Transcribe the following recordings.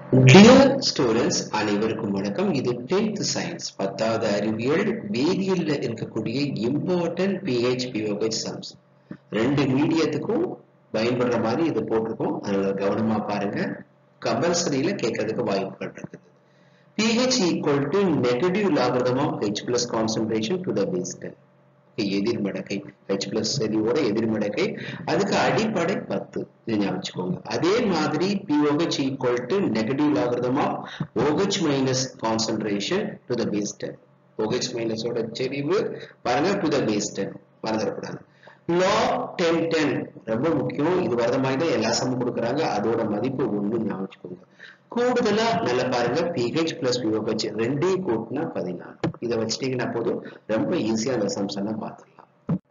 dear students அனைவருக்கும் வணக்கம் இது டென்த் சயின்ஸ் பத்தாவது அறிவியல் வேதியியல்ல இருக்கக்கூடிய இம்பார்ட்டன்ட் பிஹெச் பிஓஹெச் சம்ஸ் ரெண்டு மீடியத்துக்கும் பயன்படுற மாதிரி இது போட்டிருக்கோம் அதனால கவனமா பாருங்க கம்பல்சரியில கேட்கறதுக்கு வாய்ப்புகள் இருக்குது pH equal to negative logarithm of H plus concentration to the base 10 எதிர்மடக்கை H plus செறிவோட எதிர்மடக்கை அதுக்கு அடிப்படை பத்து இது ஞாபகம் வச்சுக்கோங்க அதே மாதிரி POH equal to negative logarithm of OH minus concentration to the base 10 OH minus ஓட செறிவு பாருங்க to the base 10 மறந்துடக்கூடாது log 10 10 ரொம்ப முக்கியம் இது வரத மாதிரி தான் எல்லா சமம் கொடுக்குறாங்க அதோட மதிப்பு ஒண்ணு ஞாபகம் வச்சுக்கோங்க கூடுதலா நல்லா பாருங்க pH பிளஸ் pOH ரெண்டையும் கூட்டினா பதினாலு இதை வச்சுட்டீங்கன்னா போதும் ரொம்ப ஈஸியா அந்த சம்ஸ் எல்லாம் பார்த்துடலாம்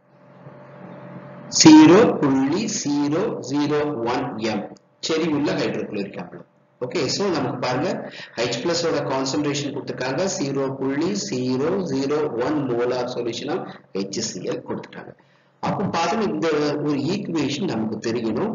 ஜீரோ புள்ளி ஜீரோ ஜீரோ ஒன் எம் செறிவுள்ள ஹைட்ரோகுளோரிக் அமிலம் ஓகே சோ நமக்கு பாருங்க H பிளஸ் ஓட கான்சென்ட்ரேஷன் கொடுத்துருக்காங்க ஜீரோ புள்ளி zero zero one molar solution of HCl கொடுத்துட்டாங்க அப்போ பார்த்தோம் இந்த ஒரு ஈக்குவேஷன் நமக்கு தெரியணும்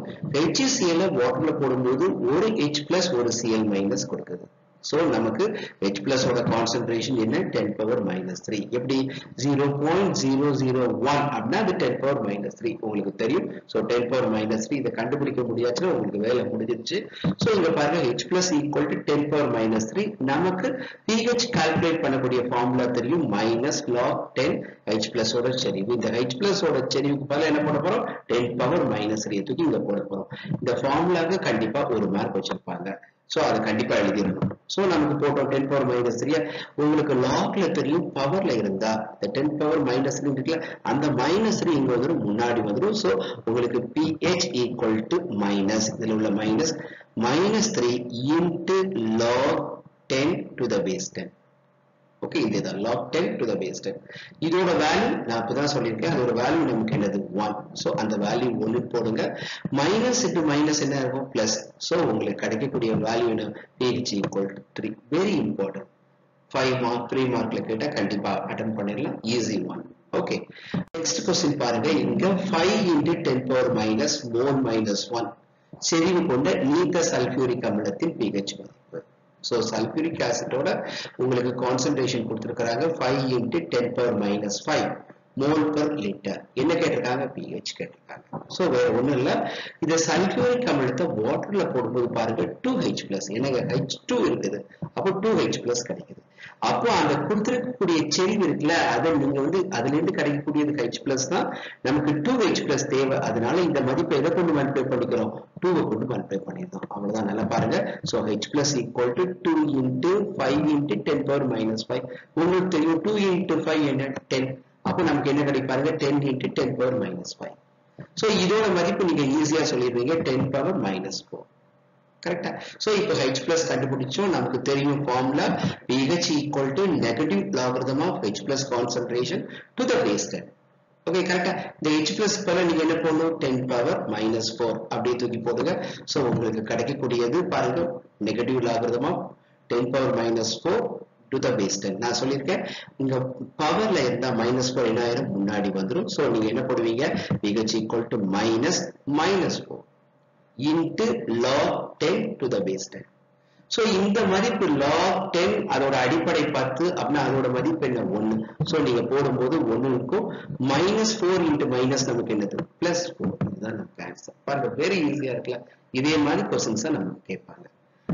HCl வாட்டர்ல போடும்போது ஒரு H பிளஸ் ஒரு Cl மைனஸ் கொடுக்குது சோ நமக்கு H பிளஸ் ஓட கான்சென்ட்ரேஷன் என்ன டென் பவர் மைனஸ் த்ரீ எப்படி zero point zero zero one அப்படின்னா அது டென் பவர் மைனஸ் த்ரீ உங்களுக்கு தெரியும் so ten power minus three இதை கண்டுபிடிக்க முடியாச்சுன்னா உங்களுக்கு வேலை முடிஞ்சிருச்சு ஸோ இங்க பாருங்க H plus equal to ten power minus three நமக்கு pH கால்குலேட் பண்ணக்கூடிய ஃபார்முலா தெரியும் minus log ten H plus ஓட செறிவு இந்த H பிளஸ் ஓட செறிவுக்கு பதிலா என்ன பண்ண போறோம் டென் பவர் மைனஸ் த்ரீ தூக்கி இங்க போட போறோம் இந்த ஃபார்முலாக்கு கண்டிப்பா ஒரு மார்க் வச்சிருப்பாங்க சோ அதை கண்டிப்பா எழுதிடணும் சோ நமக்கு போட்டோம் டென் பவர் மைனஸ் த்ரீ உங்களுக்கு லாக்ல தெரியும் பவர்ல இருந்தா இந்த டென் பவர் மைனஸ் த்ரீ இருக்குல்ல அந்த மைனஸ் த்ரீ இங்க வந்துடும் முன்னாடி வந்துடும் சோ உங்களுக்கு பிஹெச் ஈக்குவல் டு மைனஸ் இதுல உள்ள minus minus three into log ten to the base ten okay இதுதான் log ten to the base ten இதோட வேல்யூ நான் இப்பதான் சொல்லியிருக்கேன் அதோட வேல்யூ நமக்கு என்னது ஒன் ஸோ அந்த வேல்யூ ஒன்று போடுங்க மைனஸ் இன்டு மைனஸ் என்ன இருக்கும் பிளஸ் ஸோ உங்களுக்கு கிடைக்கக்கூடிய வேல்யூ என்ன pH equal to three very important five mark three மார்க்ல கேட்டா கண்டிப்பா அட்டன் பண்ணிடலாம் easy one okay next question பாருங்க இங்க five into ten power minus mole minus one செறிவு கொண்ட நீத்த சல்பியூரிக் அமிலத்தின் பிஹெச் மதிப்பு ஸோ சல்பியூரிக் ஆசிட்டோட உங்களுக்கு கான்சென்ட்ரேஷன் கொடுத்துருக்காங்க five into ten power minus five mole per litre என்ன கேட்டிருக்காங்க பிஹெச் கேட்டிருக்காங்க ஸோ வேற ஒன்றும் இல்லை இந்த சல்பியூரிக் அமிலத்தை வாட்டர்ல போடும்போது பாருங்க டூ ஹெச் பிளஸ் என்னங்க ஹெச் டூ இருக்குது அப்போ டூ ஹெச் பிளஸ் கிடைக்குது அப்போ அந்த கொடுத்துருக்கக்கூடிய செறிவு இருக்குல்ல அதை நீங்க வந்து அதுல இருந்து கிடைக்கக்கூடியது ஹெச் பிளஸ் தான் நமக்கு டூ ஹெச் பிளஸ் தேவை அதனால இந்த மதிப்பை எதை கொண்டு மல்டிப்ளை பண்ணிக்கிறோம் டூவை கொண்டு மல்டிப்ளை பண்ணிருந்தோம் அவ்வளவுதான் நல்லா பாருங்க so H plus equal to two into five into ten power minus five உங்களுக்கு தெரியும் டூ இன்ட்டு ஃபைவ் என்ன டென் அப்போ நமக்கு என்ன கிடைக்கும் பாருங்க ten into ten power minus five so இதோட மதிப்பு நீங்க ஈஸியா சொல்லிடுவீங்க டென் பவர் மைனஸ் ஃபோர் கரெக்டா சோ இப்போ H பிளஸ் கண்டுபிடிச்சோம் நமக்கு தெரியும் formula pH equal to negative logarithm of H plus concentration to the base 10 okay கரெக்டா இந்த H பிளஸ் பல நீங்க என்ன பண்ணணும் டென் பவர் மைனஸ் ஃபோர் அப்படியே தூக்கி போடுங்க சோ உங்களுக்கு கிடைக்கக்கூடியது பாருங்க negative logarithm of ten power minus four to the base ten நான் சொல்லியிருக்கேன் இங்க பவர்ல இருந்தா மைனஸ் ஃபோர் என்ன ஆயிரும் முன்னாடி வந்துடும் சோ நீங்க என்ன போடுவீங்க pH equal to minus minus four into log ten to the base ten so இந்த மதிப்பு லாக் டென் அதோட அடிப்படை பத்து அப்படின்னா அதோட மதிப்பு என்ன ஒன்று ஸோ நீங்க போடும்போது ஒன்று இருக்கும் மைனஸ் ஃபோர் இன்ட்டு மைனஸ் நமக்கு என்னது பிளஸ் ஃபோர் இதுதான் நமக்கு ஆன்சர் பாருங்க வெரி ஈஸியா இருக்குல்ல இதே மாதிரி கொஸ்டின்ஸை நமக்கு கேட்பாங்க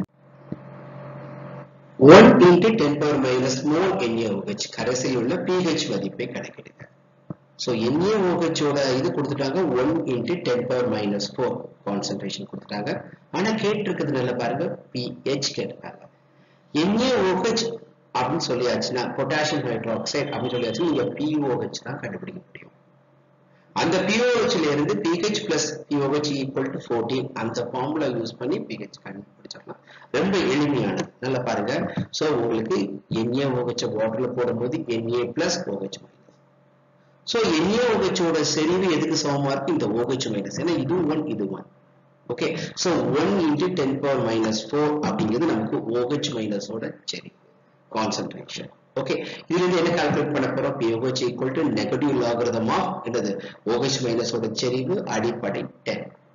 one into ten power minus mole NaOH கடைசியில் உள்ள பிஹெச் மதிப்பை கணக்கிடுங்க ஸோ NaOH ஓட இது கொடுத்துட்டாங்க one into ten power minus four concentration கொடுத்துட்டாங்க ஆனா கேட்டிருக்கிறது நல்லா பாருங்க பிஹெச் கேட்டிருக்காங்க NaOH அப்படின்னு சொல்லியாச்சுன்னா பொட்டாசியம் ஹைட்ராக்சைடு அப்படின்னு சொல்லியாச்சுன்னா நீங்க பிஓஹெச் தான் கண்டுபிடிக்க முடியும் அந்த பிஓஹெச்ல இருந்து pH plus pOH equal to fourteen அந்த ஃபார்முலா யூஸ் பண்ணி பிஹெச் கண்டுபிடிச்சிடலாம் ரொம்ப எளிமையானது நல்லா பாருங்க ஸோ உங்களுக்கு NaOH வாட்டர்ல போடும்போது Na plus OH minus so NaOH ஓட செறிவு எதுக்கு சமமா இருக்கு இந்த OH மைனஸ் ஏன்னா இது ஒன் இது one okay so one into ten power minus four அப்படிங்கிறது நமக்கு OH மைனஸ் ஓட செறிவு கான்சென்ட்ரேஷன் ஓகே இதுல இருந்து என்ன கால்குலேட் பண்ண போறோம் POH equal to negative logarithm of என்னது OH மைனஸ் ஓட செறிவு அடிப்படை டென்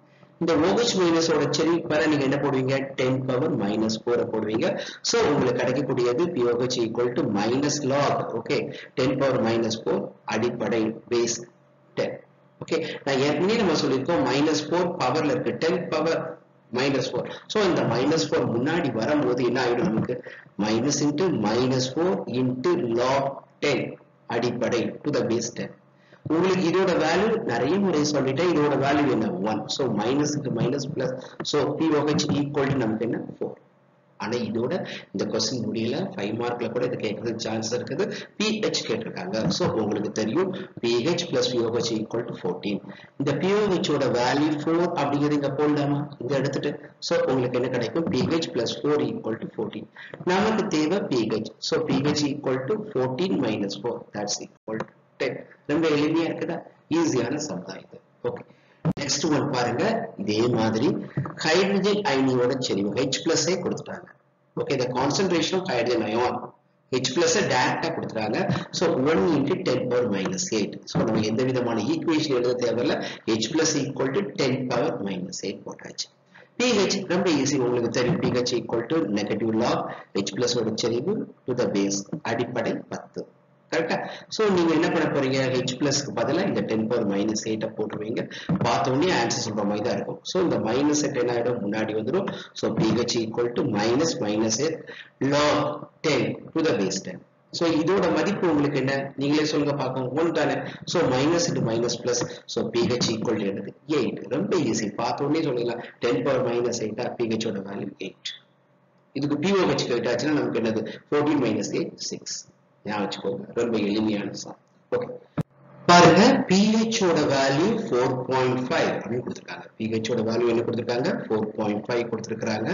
இந்த OH மைனஸோட செறிவு பல நீங்க என்ன போடுவீங்க டென் பவர் மைனஸ் ஃபோரை போடுவீங்க ஸோ உங்களுக்கு கிடைக்கக்கூடியது pOH equal to minus log okay ten power minus four அடிப்படை பேஸ் டென் ஓகே நான் ஏற்கனவே நம்ம சொல்லியிருக்கோம் மைனஸ் ஃபோர் பவர்ல இருக்கு ten power minus four so இந்த மைனஸ் ஃபோர் முன்னாடி வரும்போது என்ன ஆயிடும் நமக்கு minus into minus four into log ten அடிப்படை டு த பேஸ் டென் உங்களுக்கு இதோட வேல்யூ நிறைய முறை சொல்லிட்டேன் இதோட வேல்யூ என்ன one so minus into minus plus so pOH equal to நமக்கு என்ன ஃபோர் ஆனா இதோட இந்த கொஸ்டின் முடியல ஃபைவ் மார்க்ல கூட இது கேட்கறதுக்கு சான்ஸ் இருக்குது பிஹெச் கேட்டிருக்காங்க ஸோ உங்களுக்கு தெரியும் pH plus pOH equal to fourteen இந்த பிஓஹெச்சோட வேல்யூ ஃபோர் அப்படிங்கிறது இங்க போடலாமா இங்க எடுத்துட்டு ஸோ உங்களுக்கு என்ன கிடைக்கும் pH plus four equal to fourteen நமக்கு தேவை pH so pH equal to fourteen minus four that's equal to ten ரொம்ப எளிமையா இருக்குதா ஈஸியான சம் தான் இது ஓகே நெக்ஸ்ட் ஒன் பாருங்க இதே மாதிரி ஹைட்ரஜன் அயனியோட செறிவு H பிளஸ் கொடுத்துட்டாங்க ஓகே இந்த concentration of hydrogen ion H plus டைரக்டா கொடுத்துட்டாங்க so one into ten power minus eight so நம்ம எந்த விதமான ஈக்குவேஷன் எழுத தேவையில்ல H plus equal to ten power minus eight போட்டாச்சு pH ரொம்ப ஈஸி உங்களுக்கு தெரியும் pH equal to negative log H plus ஓட செறிவு டு த பேஸ் அடிப்படை பத்து கரெக்டா சோ நீங்க என்ன பண்ண போறீங்க ஹெச் பிளஸ்க்கு பதிலா இந்த டென் பவர் மைனஸ் எயிட்ட போட்டுருவீங்க பார்த்த உடனே ஆன்சர் சொல்ற மாதிரி தான் இருக்கும் சோ இந்த மைனஸ் எயிட் என்ன ஆயிடும் முன்னாடி வந்துடும் so pH equal to minus minus eight log ten to the base ten so இதோட மதிப்பு உங்களுக்கு என்ன நீங்களே சொல்லுங்க பார்ப்போம் ஒன் தானே so minus into minus plus so pH equal to என்னது எயிட் ரொம்ப ஈஸி பார்த்த உடனே சொல்லிடலாம் டென் பவர் மைனஸ் எயிட்டா பிஹெச் ஓட வேல்யூ எயிட் இதுக்கு பிஓஹெச் கேட்டாச்சுன்னா நமக்கு என்னது ஃபோர்டீன் மைனஸ் எயிட் சிக்ஸ் ஞாபகம் வச்சுக்கோங்க ரொம்ப எளிமையான சம் ஓகே பாருங்க pH ஓட வேல்யூ ஃபோர் பாயிண்ட் ஃபைவ் அப்படின்னு கொடுத்துருக்காங்க pH ஓட வேல்யூ என்ன கொடுத்துருக்காங்க ஃபோர் பாயிண்ட் ஃபைவ் கொடுத்துருக்காங்க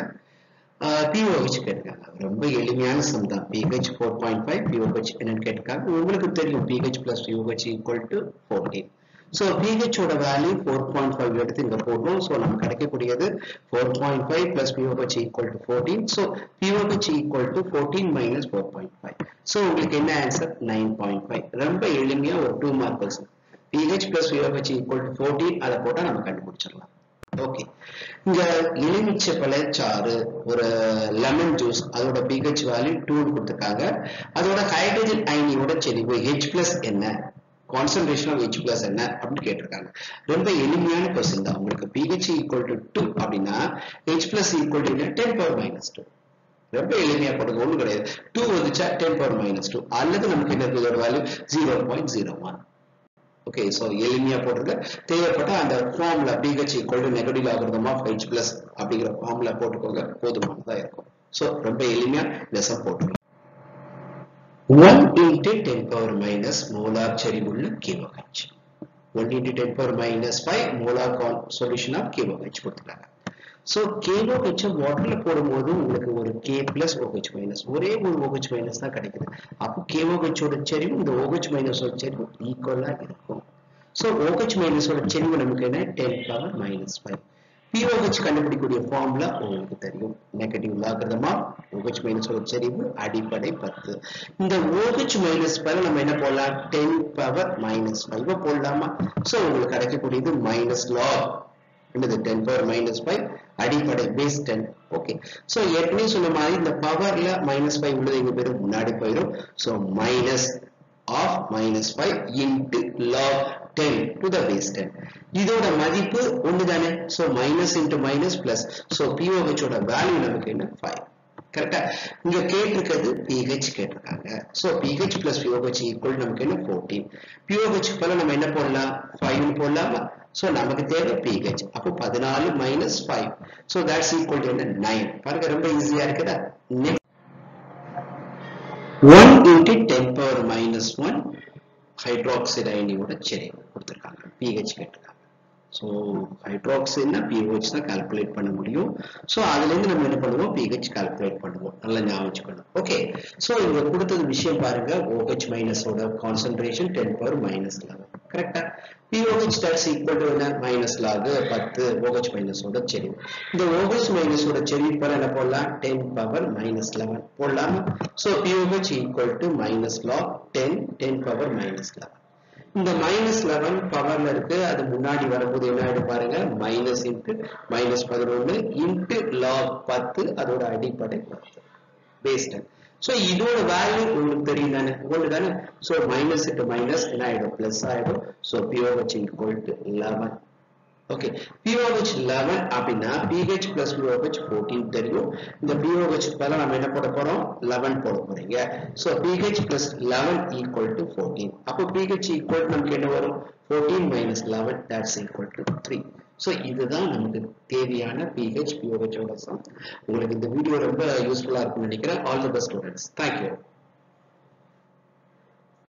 பிஓஹெச் கேட்டிருக்காங்க ரொம்ப எளிமையான சம் தான் pH four point five pOH என்னன்னு கேட்டிருக்காங்க உங்களுக்கு தெரியும் pH plus pOH equal to fourteen so pH ஓட வேல்யூ ஃபோர் பாயிண்ட் ஃபைவ் எடுத்து இங்க போடுறோம் ஸோ நமக்கு கிடைக்கக்கூடியது four point five plus pOH equal to fourteen so pOH equal to fourteen minus four point five so உங்களுக்கு என்ன answer nine point five ரொம்ப எளிமையா ஒரு two mark question pH plus pOH equal to fourteen அதை போட்டா நம்ம கண்டுபிடிச்சிடலாம் okay இங்க எலுமிச்சை பழச்சாறு ஒரு லெமன் ஜூஸ் அதோட பிஹெச் வேல்யூ டூன்னு கொடுத்துருக்காங்க அதோட ஹைட்ரஜன் அயனியோட செறிவு ஹெச் பிளஸ் என்ன கான்சன்ட்ரேஷன் ஆஃப் ஹெச் பிளஸ் என்ன அப்படின்னு கேட்டிருக்காங்க ரொம்ப எளிமையான கொஸ்டின் தான் உங்களுக்கு பிஹெச் ஈக்குவல் டு டூ அப்படின்னா H plus equal to ten power minus two ரொம்ப எளிமையா போடுங்க ஒண்ணும் கிடையாது டூ வந்துச்சா டென் பவர் மைனஸ் டூ அல்லது நமக்கு என்ன இருக்கு இதோட value zero point zero one okay so எளிமையா போட்டுருங்க தேவைப்பட்ட அந்த formula pH equal to negative logarithm of H plus அப்படிங்கிற ஃபார்முலா போட்டுக்கோங்க போதுமானதா இருக்கும் ஸோ ரொம்ப எளிமையா இந்த சம் போட்டுருங்க one into ten power minus molar செறிவுள்ள KOH one into ten power minus five molar solution of KOH கொடுத்துருக்காங்க ஸோ KOH வாட்டர்ல போடும்போது உங்களுக்கு ஒரு K பிளஸ் OH மைனஸ் ஒரே ஒரு OH மைனஸ் தான் கிடைக்குது அப்போ KOH ஓட செறிவு இந்த OH மைனஸ் ஓட செறிவு ஈக்குவலா இருக்கும் ஸோ OH மைனஸ் ஓட செறிவு நமக்கு என்ன ten power minus five pOH கண்டுபிடிக்கக்கூடிய ஃபார்முலா உங்களுக்கு தெரியும் நெகட்டிவ் லாகிரதமா OH மைனஸ் ஒரு செறிவு அடிப்படை பத்து இந்த OH மைனஸ் பல நம்ம என்ன போடலாம் டென் பவர் மைனஸ் ஃபைவ் போடலாமா ஸோ உங்களுக்கு கிடைக்கக்கூடியது மைனஸ் லாக் என்னது டென் பவர் மைனஸ் ஃபைவ் அடிப்படை பேஸ் டென் ஓகே ஸோ ஏற்கனவே சொன்ன மாதிரி இந்த பவர்ல மைனஸ் ஃபைவ் உள்ளது எங்க பேரும் முன்னாடி போயிடும் so minus of minus five into log ten to the base ten இதோட மதிப்பு ஒன்று தானே so minus into minus plus so பிஓஹெச்சோட வேல்யூ நமக்கு என்ன ஃபைவ் கரெக்டா இங்க கேட்டிருக்கிறது பிஹெச் கேட்டிருக்காங்க so pH plus pOH equal நமக்கு என்ன ஃபோர்டீன் பிஓஹெச் போல நம்ம என்ன போடலாம் ஃபைவ்னு போடலாமா ஸோ நமக்கு தேவை பிஹெச் அப்போ பதினாலு minus five so that's equal to என்ன நைன் பாருங்க ரொம்ப ஈஸியா இருக்குதா next one into ten power minus one hydroxide அயனியோட செறிவு கொடுத்துருக்காங்க பிஹெச் கேட்டிருக்காங்க ஸோ ஹைட்ராக்சைடுனா பிஹெச் தான் கால்குலேட் பண்ண முடியும் ஸோ அதுலேருந்து நம்ம என்ன பண்ணுவோம் பிஹெச் கால்குலேட் பண்ணுவோம் நல்லா ஞாபகம் வச்சுக்கணும் ஓகே ஸோ இங்க கொடுத்தது விஷயம் பாருங்க OH மைனஸோட concentration ten power minus eleven கரெக்டா பிஓஹெச் தட்ஸ் ஈக்குவல் டு என்ன மைனஸ் லாக் பத்து OH மைனஸோட செறிவு இந்த OH மைனஸோட செறிவு பவர் என்ன போடலாம் டென் பவர் மைனஸ் லெவன் போடலாமா so pOH equal to minus log ten ten power minus eleven இந்த மைனஸ் லெவன் பவர்ல இருக்கு அது முன்னாடி வரும்போது என்ன ஆயிடும் பாருங்க மைனஸ் இன்ட்டு மைனஸ் பதினொன்னு இன்ட்டு லாக் பத்து அதோட அடிப்படை பத்து பேஸ் டென் ஸோ இதோட வேல்யூ உங்களுக்கு தெரியும் தானே உங்களுக்கு தானே ஸோ மைனஸ் இன்ட்டு மைனஸ் என்ன ஆயிடும் பிளஸ் ஆயிடும் so pOH equal to eleven okay pOH eleven அப்படின்னா பிஹெச் பிளஸ் பிஓஹெச் ஃபோர்டீன் தெரியும் இந்த பிஓஹெச் பதிலாக நம்ம என்ன போட போறோம் லெவன் போட போறீங்க so pH plus eleven equal to fourteen அப்போ பிஹெச் ஈக்குவல் நமக்கு என்ன வரும் fourteen minus eleven that's equal to three so இதுதான் நமக்கு தேவையான பிஹெச் பிஓஹெச் ஓட சம் உங்களுக்கு இந்த வீடியோ ரொம்ப யூஸ்ஃபுல்லாக இருக்கும்னு நினைக்கிறேன் all the best students thank you